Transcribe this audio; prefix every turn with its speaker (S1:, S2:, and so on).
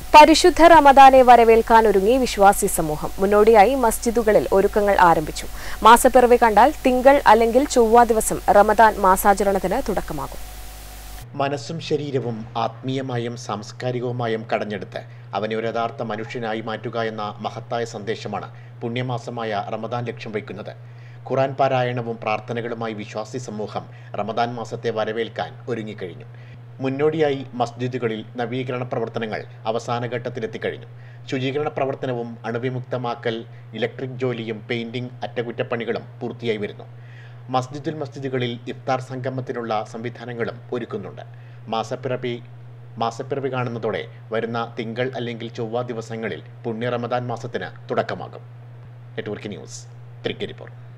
S1: പരിശുദ്ധ റമദാനെ വരവേൽക്കാൻ ഒരുങ്ങി വിശ്വാസി സമൂഹം മുന്നോടിയായി മസ്ജിദുകളിൽ ഒരുക്കങ്ങൾ ആരംഭിച്ചു മാസപ്പിറവി കണ്ടാൽ തിങ്കൾ അല്ലെങ്കിൽ ചൊവ്വ ദിവസം റമദാൻ മാസാചരണത്തിന് തുടക്കമാകും
S2: മനസ്സും ശരീരവും ആത്മീയമായും സാംസ്കാരികവുമായും കടഞ്ഞെടുത്ത് അവനെ ഒരു യഥാർത്ഥ മനുഷ്യനായി മാറ്റുക എന്ന മഹത്തായ സന്ദേശമാണ് പുണ്യമാസമായ റമദാൻ ലക്ഷ്യം വയ്ക്കുന്നത് ഖുറാൻ പാരായണവും പ്രാർത്ഥനകളുമായി വിശ്വാസി സമൂഹം റമദാൻ മാസത്തെ വരവേൽക്കാൻ ഒരുങ്ങിക്കഴിഞ്ഞു മുന്നോടിയായി മസ്ജിദുകളിൽ നവീകരണ പ്രവർത്തനങ്ങൾ അവസാന ഘട്ടത്തിലെത്തിക്കഴിഞ്ഞു ശുചീകരണ പ്രവർത്തനവും അണുവിമുക്തമാക്കൽ ഇലക്ട്രിക് ജോലിയും പെയിന്റിംഗ് അറ്റകുറ്റപ്പണികളും പൂർത്തിയായി വരുന്നു മസ്ജിദുൽ മസ്ജിദുകളിൽ ഇഫ്താർ സംഗമത്തിനുള്ള സംവിധാനങ്ങളും ഒരുക്കുന്നുണ്ട് മാസപ്പിറവി മാസപ്പിറവി കാണുന്നതോടെ വരുന്ന തിങ്കൾ അല്ലെങ്കിൽ ചൊവ്വ ദിവസങ്ങളിൽ പുണ്യ റമദാൻ മാസത്തിന് തുടക്കമാകും നെറ്റ്വർക്ക് ന്യൂസ് തൃക്കരിപ്പൂർ